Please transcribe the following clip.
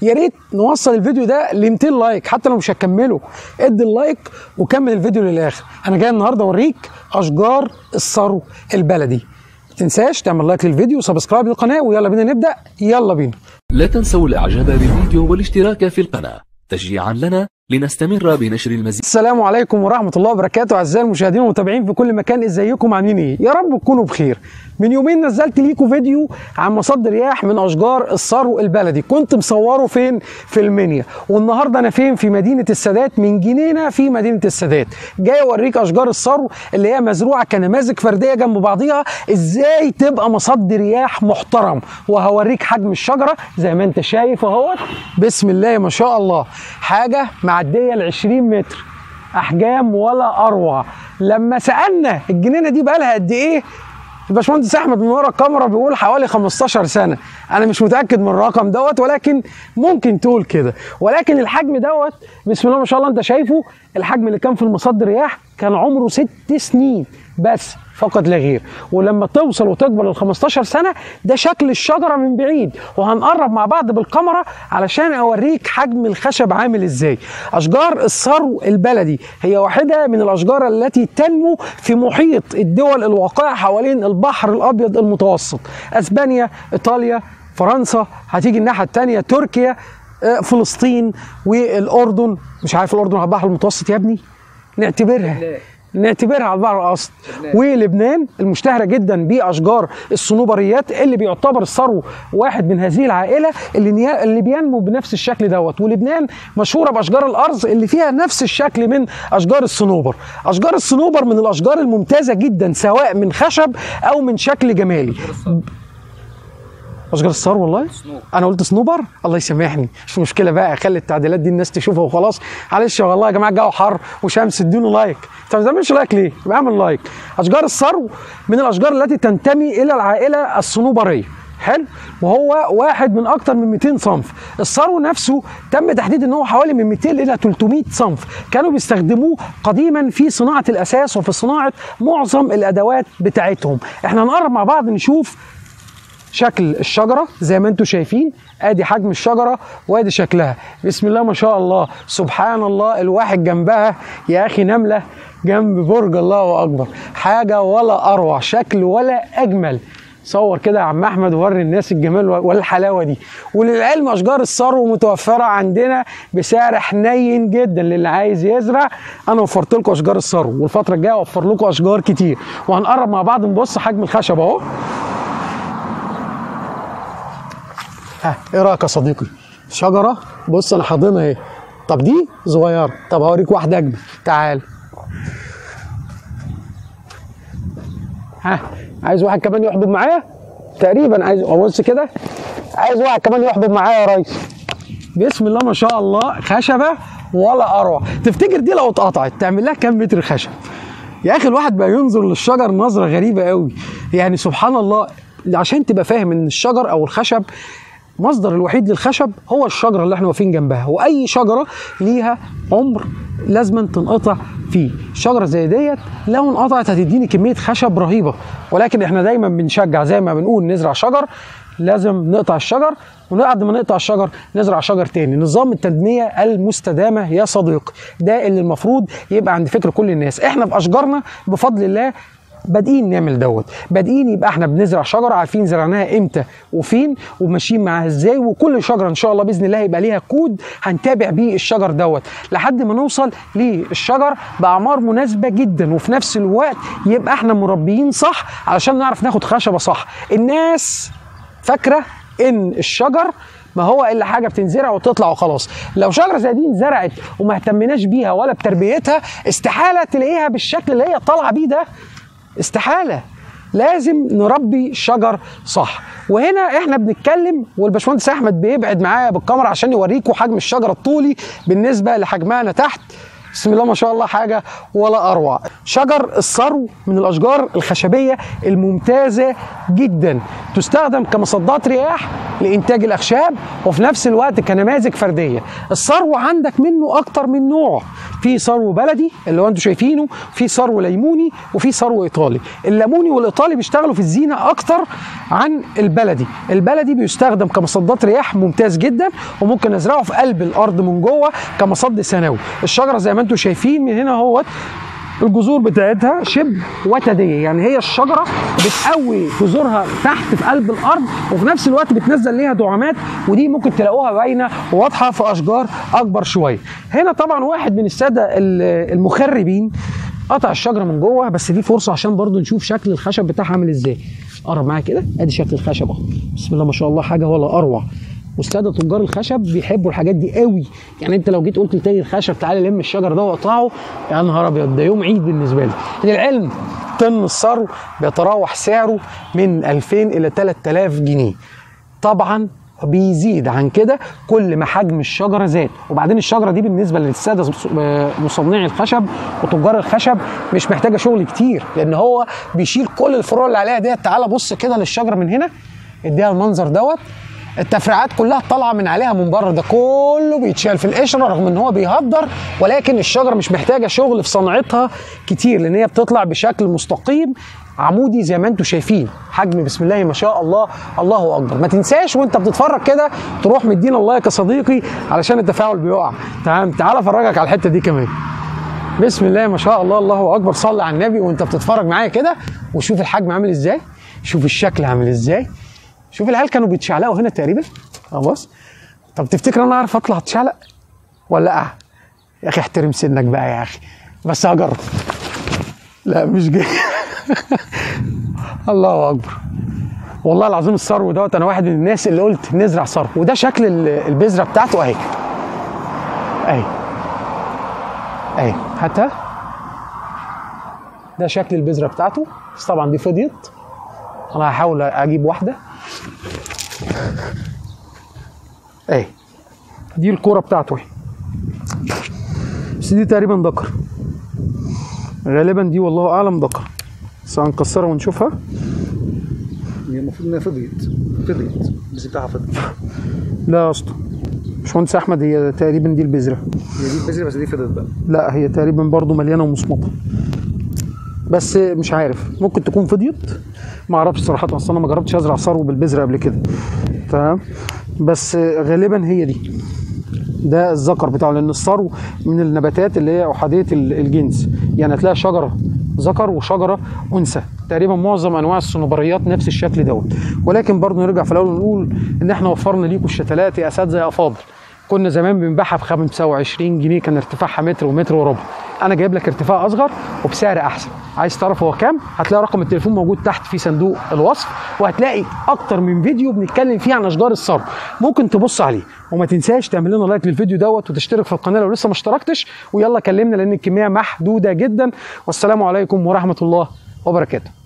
يا ريت نوصل الفيديو ده ل 200 لايك حتى لو مش هكمله ادي اللايك وكمل الفيديو للاخر انا جاي النهارده اوريك اشجار الثرو البلدي ما تنساش تعمل لايك للفيديو وسبسكرايب للقناه ويلا بينا نبدا يلا بينا لا تنسوا الاعجاب بالفيديو والاشتراك في القناة تشجيعا لنا لنستمر بنشر المزيد السلام عليكم ورحمة الله وبركاته أعزائي المشاهدين والمتابعين في كل مكان ازيكم عاملين ايه؟ يا رب تكونوا بخير. من يومين نزلت ليكم فيديو عن مصد رياح من أشجار الثرو البلدي، كنت مصوره فين؟ في المنيا، والنهارده أنا فين؟ في مدينة السادات من جنينة في مدينة السادات. جاي أوريك أشجار الثرو اللي هي مزروعة كنماذج فردية جنب بعضيها إزاي تبقى مصد رياح محترم، وهوريك حجم الشجرة زي ما أنت شايف أهوت بسم الله ما شاء الله، حاجة معدية ال 20 متر. احجام ولا اروع لما سالنا الجنينه دي بقى لها قد ايه الباشمهندس احمد من ورا الكاميرا بيقول حوالي 15 سنه انا مش متاكد من الرقم دوت ولكن ممكن تقول كده ولكن الحجم دوت بسم الله ما شاء الله انت شايفه الحجم اللي كان في المصد رياح كان عمره ست سنين بس فقط لا غير ولما توصل وتكبر ل 15 سنه ده شكل الشجره من بعيد وهنقرب مع بعض بالكاميرا علشان اوريك حجم الخشب عامل ازاي اشجار الثرو البلدي هي واحده من الاشجار التي تنمو في محيط الدول الواقعه حوالين البحر الابيض المتوسط اسبانيا ايطاليا فرنسا هتيجي الناحيه الثانيه تركيا آه، فلسطين والاردن مش عارف الاردن على البحر المتوسط يا ابني نعتبرها نعتبرها على البحر الاوسط ولبنان المشتهره جدا باشجار الصنوبريات اللي بيعتبر الثرو واحد من هذه العائله اللي نيا- اللي بينمو بنفس الشكل دوت ولبنان مشهوره باشجار الارز اللي فيها نفس الشكل من اشجار الصنوبر اشجار الصنوبر من الاشجار الممتازه جدا سواء من خشب او من شكل جمالي اشجار الثرو والله انا قلت صنوبر الله يسامحني مش مشكله بقى خلي التعديلات دي الناس تشوفها وخلاص معلش والله يا جماعه الجو حر وشمس اديله لايك انت ما بتعملش لايك ليه؟ يبقى اعمل لايك اشجار الثرو من الاشجار التي تنتمي الى العائله الصنوبريه حلو وهو واحد من اكتر من 200 صنف الثرو نفسه تم تحديد ان هو حوالي من 200 الى 300 صنف كانوا بيستخدموه قديما في صناعه الاساس وفي صناعه معظم الادوات بتاعتهم احنا هنقرب مع بعض نشوف شكل الشجره زي ما انتم شايفين ادي حجم الشجره وادي شكلها بسم الله ما شاء الله سبحان الله الواحد جنبها يا اخي نمله جنب برج الله اكبر حاجه ولا اروع شكل ولا اجمل صور كده يا عم احمد ووري الناس الجمال والحلاوه دي وللعلم اشجار الثرو متوفره عندنا بسعر حنين جدا للي عايز يزرع انا وفرت لكم اشجار الثرو والفتره الجايه اوفر لكم اشجار كتير وهنقرب مع بعض نبص حجم الخشب اهو ها ايه رايك يا صديقي شجره بص انا حاضنها اهي طب دي صغيره طب هوريك واحده اجمل تعال ها عايز واحد كمان يحضن معايا تقريبا عايز ابص كده عايز واحد كمان يحضن معايا يا ريس بسم الله ما شاء الله خشبه ولا اروع تفتكر دي لو اتقطعت تعمل لها كام متر خشب يا اخي الواحد بقى ينظر للشجر نظره غريبه قوي يعني سبحان الله عشان تبقى فاهم ان الشجر او الخشب مصدر الوحيد للخشب هو الشجره اللي احنا واقفين جنبها واي شجره ليها عمر لازم تنقطع فيه شجره زي ديت لو انقطعت هتديني كميه خشب رهيبه ولكن احنا دايما بنشجع زي ما بنقول نزرع شجر لازم نقطع الشجر وبعد ما نقطع الشجر نزرع شجر تاني نظام التنمية المستدامة يا صديقي ده اللي المفروض يبقى عند فكر كل الناس احنا في اشجارنا بفضل الله بادئين نعمل دوت بادئين يبقى احنا بنزرع شجره عارفين زرعناها امتى وفين وماشيين معاها ازاي وكل شجره ان شاء الله باذن الله يبقى ليها كود هنتابع بيه الشجر دوت لحد ما نوصل للشجر باعمار مناسبه جدا وفي نفس الوقت يبقى احنا مربيين صح علشان نعرف ناخد خشبه صح الناس فاكره ان الشجر ما هو الا حاجه بتنزرع وتطلع وخلاص لو شجره زي دي انزرعت وما اهتمناش بيها ولا بتربيتها استحاله تلاقيها بالشكل اللي هي طالعه بيه ده استحاله لازم نربي شجر صح وهنا احنا بنتكلم والباشمهندس احمد بيبعد معايا بالكاميرا عشان يوريكم حجم الشجره الطولي بالنسبه لحجمها انا تحت بسم الله ما شاء الله حاجه ولا اروع شجر الثرو من الاشجار الخشبيه الممتازه جدا تستخدم كمصدات رياح لانتاج الاخشاب وفي نفس الوقت كنماذج فرديه الثرو عندك منه اكتر من نوع في ثرو بلدي اللي هو انتم شايفينه في ثرو ليموني وفي ثرو ايطالي الليموني والايطالي بيشتغلوا في الزينه اكتر عن البلدي البلدي بيستخدم كمصدات رياح ممتاز جدا وممكن نزرعه في قلب الارض من جوه كمصد ثانوي الشجره زي ما انتم شايفين من هنا اهوت الجذور بتاعتها شبه وتديه يعني هي الشجره بتقوي جذورها تحت في قلب الارض وفي نفس الوقت بتنزل ليها دعامات ودي ممكن تلاقوها باينه وواضحه في اشجار اكبر شويه هنا طبعا واحد من الساده ال- المخربين قطع الشجره من جوه بس دي فرصه عشان برضو نشوف شكل الخشب بتاعها عامل ازاي قرب معايا كده ادي شكل الخشب اهو بسم الله ما شاء الله حاجه ولا اروع والساده تجار الخشب بيحبوا الحاجات دي قوي يعني انت لو جيت قلت لتاجر الخشب تعالى لم الشجر ده واقطعه يا نهار ابيض ده يوم عيد بالنسبه لي للعلم طن الثرو بيتراوح سعره من 2000 الى 3000 جنيه طبعا بيزيد عن كده كل ما حجم الشجره زاد وبعدين الشجره دي بالنسبه للساده مصنعي الخشب وتجار الخشب مش محتاجه شغل كتير لان هو بيشيل كل الفروع اللي عليها ديت تعالى بص كده للشجره من هنا اديها المنظر دوت التفريعات كلها طالعه من عليها من بره ده كله بيتشال في القشره رغم ان هو بيهدر ولكن الشجره مش محتاجه شغل في صنعتها كتير لان هي بتطلع بشكل مستقيم عمودي زي ما انتم شايفين حجم بسم الله ما شاء الله الله اكبر ما تنساش وانت بتتفرج كده تروح مدينا اللايك يا صديقي علشان التفاعل بيقع تمام تعال افرجك على الحته دي كمان بسم الله ما شاء الله الله اكبر صلي على النبي وانت بتتفرج معايا كده وشوف الحجم عامل ازاي شوف الشكل عامل ازاي شوف العيال كانوا بيتشعلقوا هنا تقريبا اه بص طب تفتكر انا اعرف اطلع اتشعلق ولا لا يا اخي احترم سنك بقى يا اخي بس هجرب لا مش جاي الله اكبر والله العظيم الثرو دوت انا واحد من الناس اللي قلت نزرع ثرو وده شكل ال- البذره بتاعته اهي اهي اهي هاتها ده شكل البذره بتاعته بس طبعا دي فضيت انا هحاول اجيب واحده اهي دي الكوره بتاعته اهي بس دي تقريبا ذكر غالبا دي والله اعلم ذكر بس هنكسرها ونشوفها هي المفروض انها فضيت فضيت البس بتاعها فضي لا يا اسطى باشمهندس احمد هي تقريبا دي البذره هي دي البذره بس دي فضيت بقى لا هي تقريبا برضو مليانه ومصمطه بس مش عارف ممكن تكون فضيت ما اعرفش صراحه اصل انا ما جربتش ازرع ثرو بالبذره قبل كده تمام بس غالبا هي دي ده الذكر بتاعه لان الثرو من النباتات اللي هي احاديه ال- الجنس يعني هتلاقي شجره ذكر وشجره انثى تقريبا معظم انواع الصنوبريات نفس الشكل دوت ولكن برضه نرجع في الاول ونقول ان احنا وفرنا ليكم الشتلات يا اساتذه يا افاضل كنا زمان بنبيعها ب 25 جنيه كان ارتفاعها متر ومتر وربع انا جايب لك ارتفاع اصغر وبسعر احسن عايز تعرف هو كام هتلاقي رقم التليفون موجود تحت في صندوق الوصف وهتلاقي اكتر من فيديو بنتكلم فيه عن اشجار الثرو ممكن تبص عليه وما تنساش تعمل لنا لايك للفيديو دوت وتشترك في القناه لو لسه ما اشتركتش ويلا كلمنا لان الكميه محدوده جدا والسلام عليكم ورحمه الله وبركاته